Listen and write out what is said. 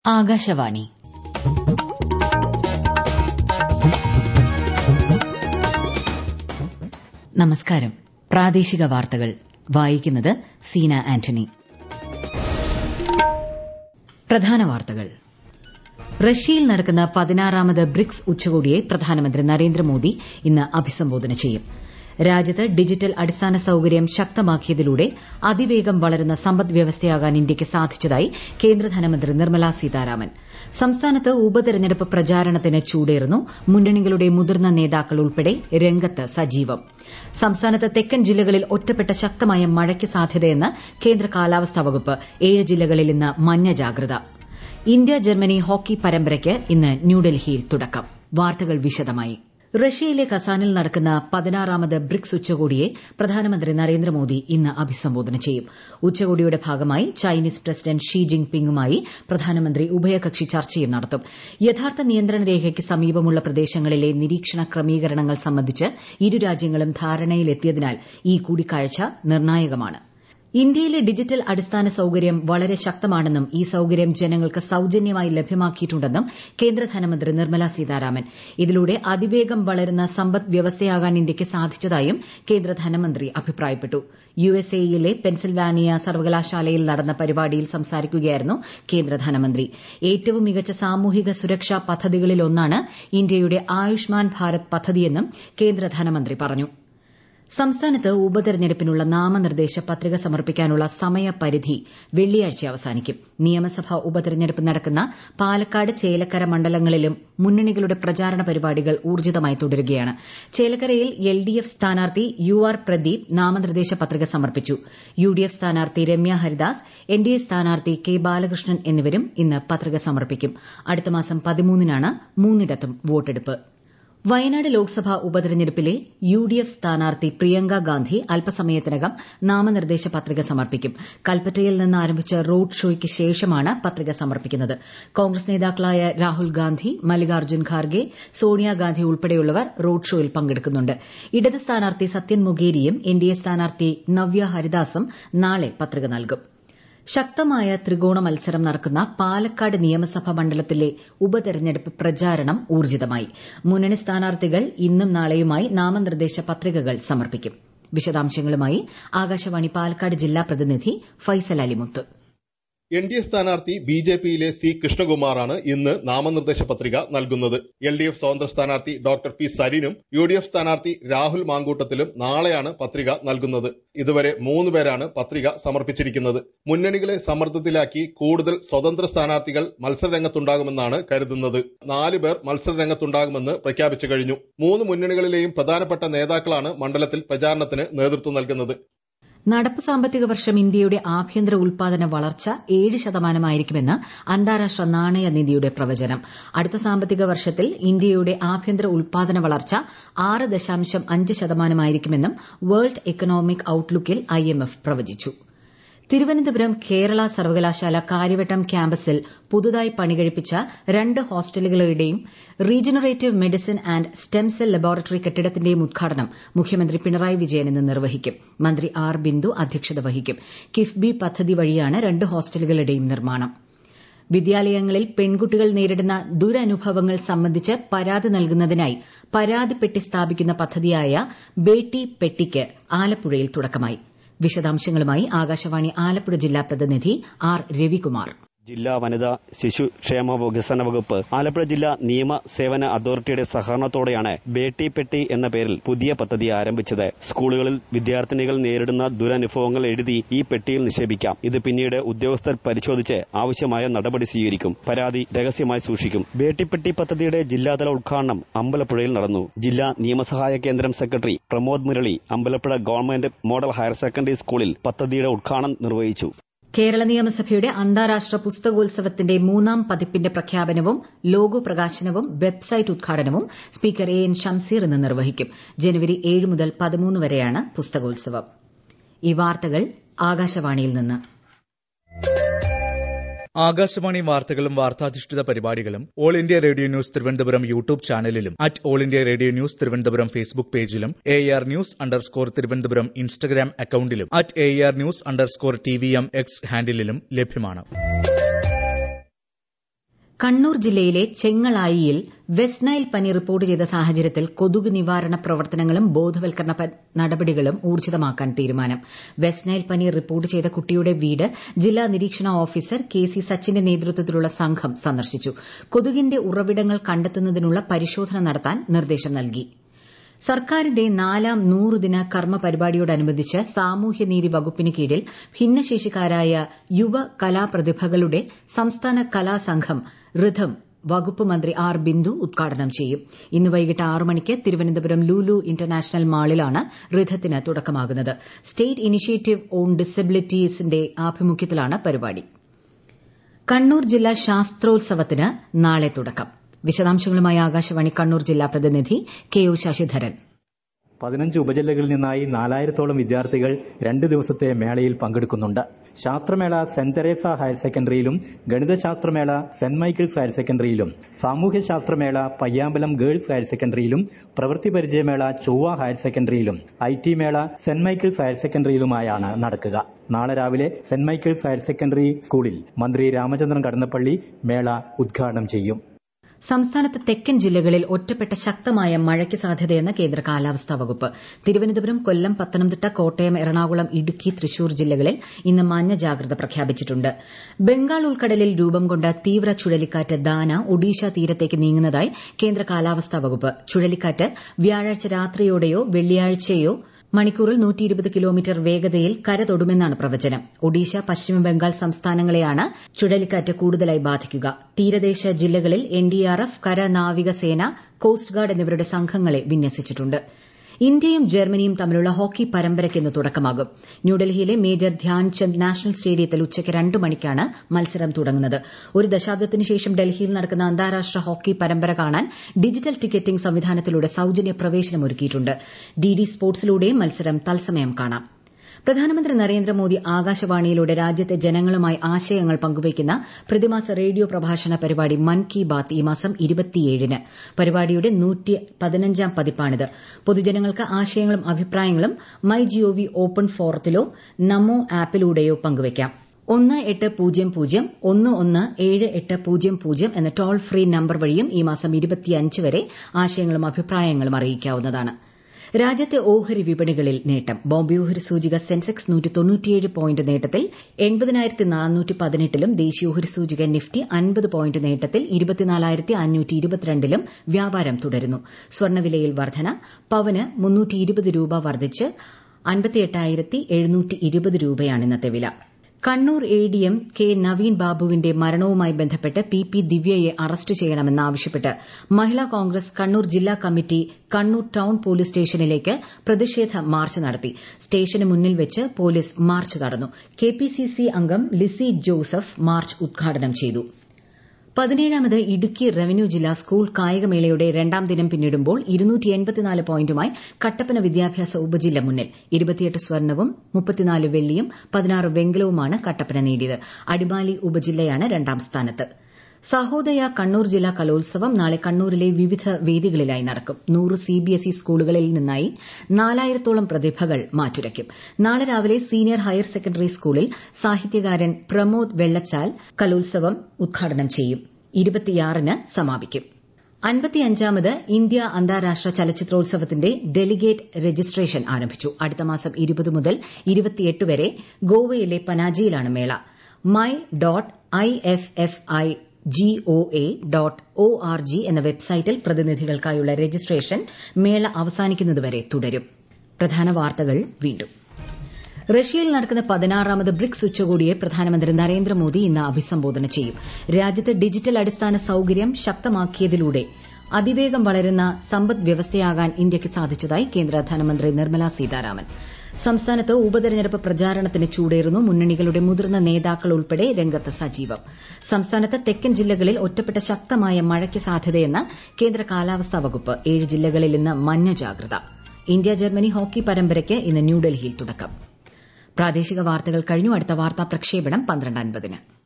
ആകാശവാണി നമസ്കാരം പ്രാദേശിക വാർത്തകൾ വായിക്കുന്നത് സീന ആന്റണി പ്രധാന വാർത്തകൾ റഷ്യയിൽ നടക്കുന്ന പതിനാറാമത് ബ്രിക്സ് ഉച്ചകോടിയെ പ്രധാനമന്ത്രി നരേന്ദ്രമോദി ഇന്ന് അഭിസംബോധന ചെയ്യും രാജ്യത്ത് ഡിജിറ്റൽ അടിസ്ഥാന സൌകര്യം ശക്തമാക്കിയതിലൂടെ അതിവേഗം വളരുന്ന സമ്പദ് വ്യവസ്ഥയാകാൻ ഇന്ത്യയ്ക്ക് സാധിച്ചതായി കേന്ദ്ര ധനമന്ത്രി നിർമ്മല സീതാരാമൻ സംസ്ഥാനത്ത് ഉപതെരഞ്ഞെടുപ്പ് പ്രചാരണത്തിന് ചൂടേറുന്നു മുന്നണികളുടെ മുതിർന്ന നേതാക്കൾ ഉൾപ്പെടെ രംഗത്ത് സജീവം സംസ്ഥാനത്ത് തെക്കൻ ജില്ലകളിൽ ഒറ്റപ്പെട്ട ശക്തമായ മഴയ്ക്ക് സാധ്യതയെന്ന് കേന്ദ്ര കാലാവസ്ഥാ വകുപ്പ് ഏഴ് ജില്ലകളിൽ ഇന്ന് മഞ്ഞ ജാഗ്രത ഇന്ത്യ ജർമ്മനി ഹോക്കി പരമ്പരയ്ക്ക് ഇന്ന് ന്യൂഡൽഹിയിൽ തുടക്കം വാർത്തകൾ വിശദമായി റഷ്യയിലെ കസാനിൽ നടക്കുന്ന പതിനാറാമത് ബ്രിക്സ് ഉച്ചകോടിയെ പ്രധാനമന്ത്രി നരേന്ദ്രമോദി ഇന്ന് അഭിസംബോധന ചെയ്യും ഉച്ചകോടിയുടെ ഭാഗമായി ചൈനീസ് പ്രസിഡന്റ് ഷീ ജിങ് പിങ്ങുമായി പ്രധാനമന്ത്രി ഉഭയകക്ഷി ചർച്ചയും നടത്തും യഥാർത്ഥ നിയന്ത്രണ രേഖയ്ക്ക് സമീപമുള്ള പ്രദേശങ്ങളിലെ നിരീക്ഷണ ക്രമീകരണങ്ങൾ സംബന്ധിച്ച് ഇരു രാജ്യങ്ങളും ധാരണയിലെത്തിയതിനാൽ ഈ കൂടിക്കാഴ്ച നിർണായകമാണ് ഇന്ത്യയിലെ ഡിജിറ്റൽ അടിസ്ഥാന സൌകര്യം വളരെ ശക്തമാണെന്നും ഈ സൌകര്യം ജനങ്ങൾക്ക് സൌജന്യമായി ലഭ്യമാക്കിയിട്ടുണ്ടെന്നും കേന്ദ്ര ധനമന്ത്രി നിർമ്മല സീതാരാമൻ ഇതിലൂടെ അതിവേഗം വളരുന്ന സമ്പദ് വ്യവസ്ഥയാകാൻ ഇന്ത്യയ്ക്ക് സാധിച്ചതായും കേന്ദ്ര ധനമന്ത്രി അഭിപ്രായപ്പെട്ടു യുഎസ്എയിലെ പെൻസിൽവാനിയ സർവകലാശാലയിൽ നടന്ന പരിപാടിയിൽ സംസാരിക്കുകയായിരുന്നു കേന്ദ്ര ധനമന്ത്രി ഏറ്റവും മികച്ച സാമൂഹിക സുരക്ഷാ പദ്ധതികളിലൊന്നാണ് ഇന്ത്യയുടെ ആയുഷ്മാൻ ഭാരത് പദ്ധതിയെന്നും കേന്ദ്ര ധനമന്ത്രി പറഞ്ഞു സംസ്ഥാനത്ത് ഉപതെരഞ്ഞെടുപ്പിനുള്ള നാമനിർദ്ദേശ പത്രിക സമർപ്പിക്കാനുള്ള സമയപരിധി വെള്ളിയാഴ്ച അവസാനിക്കും നിയമസഭാ ഉപതെരഞ്ഞെടുപ്പ് നടക്കുന്ന പാലക്കാട് ചേലക്കര മണ്ഡലങ്ങളിലും മുന്നണികളുടെ പ്രചാരണ പരിപാടികൾ ഊർജിതമായി തുടരുകയാണ് ചേലക്കരയിൽ എൽഡിഎഫ് സ്ഥാനാർത്ഥി യു ആർ പ്രദീപ് നാമനിർദ്ദേശ പത്രിക സമർപ്പിച്ചു യുഡിഎഫ് സ്ഥാനാർത്ഥി രമ്യ ഹരിദാസ് എൻഡിഎ സ്ഥാനാർത്ഥി കെ ബാലകൃഷ്ണൻ എന്നിവരും ഇന്ന് പത്രിക സമർപ്പിക്കും അടുത്ത മാസം പതിമൂന്നിനാണ് മൂന്നിടത്തും വോട്ടെടുപ്പ് വയനാട് ലോക്സഭാ ഉപതെരഞ്ഞെടുപ്പിലെ യുഡിഎഫ് സ്ഥാനാർത്ഥി പ്രിയങ്ക ഗാന്ധി അല്പസമയത്തിനകം നാമനിർദ്ദേശ പത്രിക സമർപ്പിക്കും കൽപ്പറ്റയിൽ നിന്ന് ആരംഭിച്ച റോഡ് ഷോയ്ക്ക് ശേഷമാണ് പത്രിക സമർപ്പിക്കുന്നത് കോൺഗ്രസ് നേതാക്കളായ രാഹുൽ ഗാന്ധി മല്ലികാർജ്ജുൻ ഖാർഗെ സോണിയാഗാന്ധി ഉൾപ്പെടെയുള്ളവർ റോഡ് ഷോയിൽ പങ്കെടുക്കുന്നുണ്ട് ഇടത് സ്ഥാനാർത്ഥി സത്യൻ മൊഗേരിയും എൻഡിഎ സ്ഥാനാർത്ഥി നവ്യ ഹരിദാസും നാളെ പത്രിക നൽകും ശക്തമായ ത്രികോണ മത്സരം നടക്കുന്ന പാലക്കാട് നിയമസഭാ മണ്ഡലത്തിലെ ഉപതെരഞ്ഞെടുപ്പ് പ്രചാരണം ഊർജിതമായി മുന്നണി സ്ഥാനാർത്ഥികൾ ഇന്നും നാളെയുമായി നാമനിർദ്ദേശ പത്രികകൾ സമർപ്പിക്കും വിശദാംശങ്ങളുമായി ആകാശവാണി പാലക്കാട് ജില്ലാ പ്രതിനിധി Faisal Alimuth N D A സ്ഥാനാർത്ഥി ബി ജെ പിയിലെ സി കൃഷ്ണകുമാറാണ് ഇന്ന് നാമനിർദ്ദേശ പത്രിക നൽകുന്നത് എൽ ഡി എഫ് സ്വതന്ത്ര സ്ഥാനാർത്ഥി ഡോക്ടർ പി സരിനും യു ഡി എഫ് സ്ഥാനാർത്ഥി രാഹുൽ മാങ്കൂട്ടത്തിലും നാളെയാണ് പത്രിക നൽകുന്നത് ഇതുവരെ മൂന്ന് പേരാണ് പത്രിക സമർപ്പിച്ചിരിക്കുന്നത് മുന്നണികളെ സമ്മർദ്ദത്തിലാക്കി കൂടുതൽ സ്വതന്ത്ര സ്ഥാനാർത്ഥികൾ മത്സരരംഗത്തുണ്ടാകുമെന്നാണ് കരുതുന്നത് നാല് പേർ മത്സരരംഗത്തുണ്ടാകുമെന്ന് പ്രഖ്യാപിച്ചു കഴിഞ്ഞു മൂന്ന് മുന്നണികളിലെയും പ്രധാനപ്പെട്ട നേതാക്കളാണ് മണ്ഡലത്തിൽ പ്രചാരണത്തിന് നേതൃത്വം നൽകുന്നത് നടപ്പ് സാമ്പത്തിക വർഷം ഇന്ത്യയുടെ ആഭ്യന്തര ഉൽപാദന വളർച്ച ഏഴ് ശതമാനമായിരിക്കുമെന്ന് അന്താരാഷ്ട്ര നാണയനിധിയുടെ പ്രവചനം അടുത്ത സാമ്പത്തിക വർഷത്തിൽ ഇന്ത്യയുടെ ആഭ്യന്തര ഉൽപാദന വളർച്ച ആറ് ദശാംശം അഞ്ച് ശതമാനമായിരിക്കുമെന്നും വേൾഡ് എക്കണോമിക് ഔട്ട്ലുക്കിൽ ഐഎംഎഫ് പ്രവചിച്ചു തിരുവനന്തപുരം കേരള സർവകലാശാല കാര്യവട്ടം ക്യാമ്പസിൽ പുതുതായി പണികഴിപ്പിച്ച രണ്ട് ഹോസ്റ്റലുകളുടെയും regenerative medicine and stem cell laboratory കെട്ടിടത്തിന്റെയും ഉദ്ഘാടനം മുഖ്യമന്ത്രി പിണറായി വിജയൻ ഇന്ന് നിർവഹിക്കും മന്ത്രി ആർ ബിന്ദു അധ്യക്ഷത വഹിക്കും കിഫ്ബി പദ്ധതി വഴിയാണ് രണ്ട് ഹോസ്റ്റലുകളുടെയും നിർമ്മാണം വിദ്യാലയങ്ങളിൽ പെൺകുട്ടികൾ നേരിടുന്ന ദുരനുഭവങ്ങൾ സംബന്ധിച്ച് പരാതി നൽകുന്നതിനായി പരാതിപ്പെട്ടി സ്ഥാപിക്കുന്ന പദ്ധതിയായ ബേട്ടി പെട്ടിക്ക് ആലപ്പുഴയിൽ തുടക്കമായി വിശദാംശങ്ങളുമായി ആകാശവാണി ആലപ്പുഴ ജില്ലാ പ്രതിനിധി ആർ രവികുമാർ ജില്ലാ വനിതാ ശിശു ക്ഷേമ വികസന വകുപ്പ് ആലപ്പുഴ ജില്ലാ നിയമ സേവന അതോറിറ്റിയുടെ സഹകരണത്തോടെയാണ് ബേട്ടി പെട്ടി എന്ന പേരിൽ പുതിയ പദ്ധതി ആരംഭിച്ചത് സ്കൂളുകളിൽ വിദ്യാർത്ഥിനികൾ നേരിടുന്ന ദുരനുഭവങ്ങൾ എഴുതി ഈ പെട്ടിയിൽ നിക്ഷേപിക്കാം ഇത് പിന്നീട് ഉദ്യോഗസ്ഥർ പരിശോധിച്ച് ആവശ്യമായ നടപടി സ്വീകരിക്കും പരാതി രഹസ്യമായി സൂക്ഷിക്കും ബേട്ടിപ്പെട്ടി പദ്ധതിയുടെ ജില്ലാതല ഉദ്ഘാടനം അമ്പലപ്പുഴയിൽ നടന്നു ജില്ലാ നിയമസഹായ കേന്ദ്രം സെക്രട്ടറി Pramod Murali Ambalappuzha government model higher secondary സ്കൂളിൽ പദ്ധതിയുടെ ഉദ്ഘാടനം നിർവഹിച്ചു കേരള നിയമസഭയുടെ അന്താരാഷ്ട്ര പുസ്തകോത്സവത്തിന്റെ മൂന്നാം പതിപ്പിന്റെ പ്രഖ്യാപനവും ലോഗോ പ്രകാശനവും വെബ്സൈറ്റ് ഉദ്ഘാടനവും സ്പീക്കർ എ എൻ ഷംസീർ ഇന്ന് നിർവഹിക്കും ജനുവരി ഏഴ് മുതൽ പതിമൂന്ന് വരെയാണ് പുസ്തകോത്സവം ഈ വാർത്തകൾ ആകാശവാണിയിൽ നിന്ന് ആകാശവാണി വാർത്തകളും വാർത്താധിഷ്ഠിത പരിപാടികളും All India Radio News Thiruvananthapuram YouTube ചാനലിലും at All India Radio News Thiruvananthapuram Facebook പേജിലും A R news underscore Thiruvananthapuram Instagram അക്കൌണ്ടിലും at A R news underscore T V M X ഹാൻഡിലും ലഭ്യമാണ് കണ്ണൂർ ജില്ലയിലെ ചെങ്ങളായിയിൽ വെസ്റ്റ് നൈൽ പനി റിപ്പോർട്ട് ചെയ്ത സാഹചര്യത്തിൽ കൊതുക് നിവാരണ പ്രവർത്തനങ്ങളും ബോധവൽക്കരണ നടപടികളും ഊർജിതമാക്കാൻ തീരുമാനം വെസ്റ്റ് നൈൽ പനി റിപ്പോർട്ട് ചെയ്ത കുട്ടിയുടെ വീട് ജില്ലാ നിരീക്ഷണ ഓഫീസർ കെ സി സച്ചിന്റെ നേതൃത്വത്തിലുള്ള സംഘം സന്ദർശിച്ചു കൊതുകിന്റെ ഉറവിടങ്ങൾ കണ്ടെത്തുന്നതിനുള്ള പരിശോധന നടത്താൻ നിർദ്ദേശം നൽകി സർക്കാരിന്റെ നാലാം നൂറുദിന കർമ്മ പരിപാടിയോടനുബന്ധിച്ച് സാമൂഹ്യനീതി വകുപ്പിന് കീഴിൽ ഭിന്നശേഷിക്കാരായ യുവ കലാപ്രതിഭകളുടെ സംസ്ഥാന കലാസംഘം റിഥം വകുപ്പ് മന്ത്രി ആർ ബിന്ദു ഉദ്ഘാടനം ചെയ്യും ഇന്ന് വൈകിട്ട് ആറ് മണിക്ക് തിരുവനന്തപുരം ലുലു ഇന്റർനാഷണൽ മാളിലാണ് റിഥത്തിന് തുടക്കമാകുന്നത് സ്റ്റേറ്റ് ഇനിഷ്യേറ്റീവ് ഓൺ ഡിസബിലിറ്റീസിന്റെ ആഭിമുഖ്യത്തിലാണ് പരിപാടി കണ്ണൂർ ജില്ലാ ശാസ്ത്രോത്സവത്തിന് നാളെ തുടക്കം വിശദാംശങ്ങളുമായി ആകാശവാണി കണ്ണൂർ ജില്ലാ പ്രതിനിധി കെ ഒ ശശിധരൻ പതിനഞ്ച് ഉപജില്ലകളിൽ നിന്നായി നാലായിരത്തോളം വിദ്യാർത്ഥികൾ രണ്ട് ദിവസത്തെ മേളയിൽ പങ്കെടുക്കുന്നുണ്ട് ശാസ്ത്രമേള സെന്റ് തെരേസ ഹയർ സെക്കൻഡറിയിലും ഗണിതശാസ്ത്രമേള സെന്റ് മൈക്കിൾസ് ഹയർ സെക്കൻഡറിയിലും സാമൂഹ്യശാസ്ത്രമേള പയ്യാമ്പലം ഗേൾസ് ഹയർ സെക്കൻഡറിയിലും പ്രവൃത്തി പരിചയമേള ചൊവ്വ ഹയർ സെക്കൻഡറിയിലും ഐ ടി മേള സെന്റ് മൈക്കിൾസ് ഹയർ സെക്കൻഡറിയിലുമായാണ് നടക്കുക നാളെ രാവിലെ സെന്റ് മൈക്കിൾസ് ഹയർ സെക്കൻഡറി സ്കൂളിൽ മന്ത്രി രാമചന്ദ്രൻ കടന്നപ്പള്ളി മേള ഉദ്ഘാടനം ചെയ്യും സംസ്ഥാനത്ത് തെക്കൻ ജില്ലകളിൽ ഒറ്റപ്പെട്ട ശക്തമായ മഴയ്ക്ക് സാധ്യതയെന്ന് കേന്ദ്ര കാലാവസ്ഥാ വകുപ്പ് തിരുവനന്തപുരം കൊല്ലം പത്തനംതിട്ട കോട്ടയം എറണാകുളം ഇടുക്കി തൃശൂർ ജില്ലകളിൽ ഇന്ന് മഞ്ഞ ജാഗ്രത പ്രഖ്യാപിച്ചിട്ടുണ്ട് ബംഗാൾ ഉൾക്കടലിൽ രൂപം കൊണ്ട തീവ്ര ചുഴലിക്കാറ്റ് ദാന ഒഡീഷ തീരത്തേക്ക് നീങ്ങുന്നതായി കേന്ദ്ര കാലാവസ്ഥാ വകുപ്പ് ചുഴലിക്കാറ്റ് വ്യാഴാഴ്ച രാത്രിയോടെയോ വെള്ളിയാഴ്ചയോ മണിക്കൂറിൽ കിലോമീറ്റർ വേഗതയിൽ കര തൊടുമെന്നാണ് പ്രവചനം ഒഡീഷ പശ്ചിമബംഗാൾ സംസ്ഥാനങ്ങളെയാണ് ചുഴലിക്കാറ്റ് കൂടുതലായി ബാധിക്കുക തീരദേശ ജില്ലകളിൽ എൻഡിആർഎഫ് കര നാവിക സേന കോസ്റ്റ് ഗാർഡ് എന്നിവരുടെ സംഘങ്ങളെ വിന്യസിച്ചിട്ടുണ്ട് ഇന്ത്യയും ജർമ്മനിയും തമ്മിലുള്ള ഹോക്കി പരമ്പരയ്ക്ക് ഇന്ന് തുടക്കമാകും ന്യൂഡൽഹിയിലെ മേജർ ധ്യാൻചന്ദ് നാഷണൽ സ്റ്റേഡിയത്തിൽ ഉച്ചയ്ക്ക് രണ്ട് മണിക്കാണ് മത്സരം തുടങ്ങുന്നത് ഒരു ദശാബ്ദത്തിനു ശേഷം ഡൽഹിയിൽ നടക്കുന്ന അന്താരാഷ്ട്ര ഹോക്കി പരമ്പര കാണാൻ ഡിജിറ്റൽ ടിക്കറ്റിംഗ് സംവിധാനത്തിലൂടെ സൌജന്യ പ്രവേശനം ഒരുക്കിയിട്ടുണ്ട് ഡിഡി സ്പോർട്സിലൂടെയും മത്സരം തത്സമയം കാണാം പ്രധാനമന്ത്രി നരേന്ദ്രമോദി ആകാശവാണിയിലൂടെ രാജ്യത്തെ ജനങ്ങളുമായി ആശയങ്ങൾ പങ്കുവയ്ക്കുന്ന പ്രതിമാസ റേഡിയോ പ്രഭാഷണ പരിപാടി മൻ കി ബാത്ത് ഈ മാസം ഇരുപത്തിയേഴിന് പരിപാടിയുടെ നൂറ്റി പതിനഞ്ചാം പതിപ്പാണിത് പൊതുജനങ്ങൾക്ക് ആശയങ്ങളും അഭിപ്രായങ്ങളും മൈ ജിഒവി ഓപ്പൺ ഫോറത്തിലോ നമോ ആപ്പിലൂടെയോ പങ്കുവയ്ക്കാം ഒന്ന് എട്ട് പൂജ്യം പൂജ്യം ഒന്ന് ഒന്ന് ഏഴ് എട്ട് പൂജ്യം പൂജ്യം എന്ന ടോൾ ഫ്രീ നമ്പർ വഴിയും ഈ മാസം ഇരുപത്തിയഞ്ച് വരെ ആശയങ്ങളും അഭിപ്രായങ്ങളും അറിയിക്കാവുന്നതാണ് രാജ്യത്തെ ഓഹരി വിപണികളിൽ നേട്ടം ബോംബെ ഓഹരി സൂചിക സെൻസെക്സ് പോയിന്റ് നേട്ടത്തിൽ ലും ദേശീയ ഓഹരി സൂചിക നിഫ്റ്റി അൻപത് പോയിന്റ് നേട്ടത്തിൽ ലും വ്യാപാരം തുടരുന്നു സ്വർണ്ണവിലയിൽ വർധന പവന് രൂപ വർദ്ധിച്ച് രൂപയാണ് ഇന്നത്തെ വില Kannur A D M K Naveen ബാബുവിന്റെ മരണവുമായി ബന്ധപ്പെട്ട് പി പി ദിവ്യയെ അറസ്റ്റ് ചെയ്യണമെന്നാവശ്യപ്പെട്ട് മഹിളാ കോൺഗ്രസ് കണ്ണൂർ ജില്ലാ കമ്മിറ്റി കണ്ണൂർ ടൌൺ പോലീസ് സ്റ്റേഷനിലേക്ക് പ്രതിഷേധ മാർച്ച് നടത്തി സ്റ്റേഷന് മുന്നിൽ വെച്ച് പോലീസ് മാർച്ച് തടഞ്ഞു കെ പി സി സി അംഗം ലിസി ജോസഫ് മാർച്ച് ഉദ്ഘാടനം ചെയ്തു പതിനേഴാമത് ഇടുക്കി റവന്യൂ ജില്ലാ സ്കൂൾ കായികമേളയുടെ രണ്ടാം ദിനം പിന്നിടുമ്പോൾ പോയിന്റുമായി കട്ടപ്പന വിദ്യാഭ്യാസ ഉപജില്ല മുന്നിൽ ഇരുപത്തിയെട്ട് സ്വർണവും മുപ്പത്തിനാല് വെള്ളിയും പതിനാറ് വെങ്കലവുമാണ് കട്ടപ്പന നേടിയത് അടിമാലി ഉപജില്ലയാണ് രണ്ടാം സ്ഥാനത്ത് സഹോദയ കണ്ണൂർ ജില്ലാ കലോത്സവം നാളെ കണ്ണൂരിലെ വിവിധ വേദികളിലായി നടക്കും നൂറ് സിബിഎസ്ഇ സ്കൂളുകളിൽ നിന്നായി നാലായിരത്തോളം പ്രതിഭകൾ മാറ്റുരയ്ക്കും നാളെ രാവിലെ സീനിയർ ഹയർ സെക്കൻഡറി സ്കൂളിൽ സാഹിത്യകാരൻ പ്രമോദ് വെള്ളച്ചാൽ കലോത്സവം ഉദ്ഘാടനം ചെയ്യും ഇരുപത്തിയാറിന് സമാപിക്കും അൻപത്തിയഞ്ചാമത് ഇന്ത്യ അന്താരാഷ്ട്ര ചലച്ചിത്രോത്സവത്തിന്റെ ഡെലിഗേറ്റ് രജിസ്ട്രേഷൻ ആരംഭിച്ചു അടുത്ത മാസം ഇരുപത് മുതൽ ഇരുപത്തിയെട്ട് വരെ ഗോവയിലെ പനാജിയിലാണ് മേള my dot I F F I G O A dot O R G എന്ന വെബ്സൈറ്റിൽ പ്രതിനിധികൾക്കായുള്ള രജിസ്ട്രേഷൻ മേള അവസാനിക്കുന്നതുവരെ തുടരും പ്രധാന വാർത്തകൾ വീണ്ടും റഷ്യയിൽ നടക്കുന്ന പതിനാറാമത് ബ്രിക്സ് ഉച്ചകോടിയെ പ്രധാനമന്ത്രി നരേന്ദ്രമോദി ഇന്ന് അഭിസംബോധന ചെയ്യും രാജ്യത്ത് ഡിജിറ്റൽ അടിസ്ഥാന സൌകര്യം ശക്തമാക്കിയതിലൂടെ അതിവേഗം വളരുന്ന സമ്പദ് വ്യവസ്ഥയാകാൻ ഇന്ത്യയ്ക്ക് സാധിച്ചതായി കേന്ദ്ര ധനമന്ത്രി നിർമ്മല സീതാരാമൻ സംസ്ഥാനത്ത് ഉപതെരഞ്ഞെടുപ്പ് പ്രചാരണത്തിന് ചൂടേറുന്നു മുന്നണികളുടെ മുതിർന്ന നേതാക്കൾ ഉൾപ്പെടെ രംഗത്ത് സജീവം സംസ്ഥാനത്ത് തെക്കൻ ജില്ലകളിൽ ഒറ്റപ്പെട്ട ശക്തമായ മഴയ്ക്ക് സാധ്യതയെന്ന് കേന്ദ്ര കാലാവസ്ഥാ വകുപ്പ് ഏഴ് ജില്ലകളിൽ ഇന്ന് മഞ്ഞ ജാഗ്രത ഇന്ത്യ ജർമ്മനി ഹോക്കി പരമ്പരയ്ക്ക് ഇന്ന് ന്യൂഡൽഹിയിൽ തുടക്കം പ്രാദേശിക വാർത്തകൾ കഴിഞ്ഞു അടുത്ത വാർത്താ പ്രക്ഷേപണം പന്ത്രണ്ട് അൻപതിന്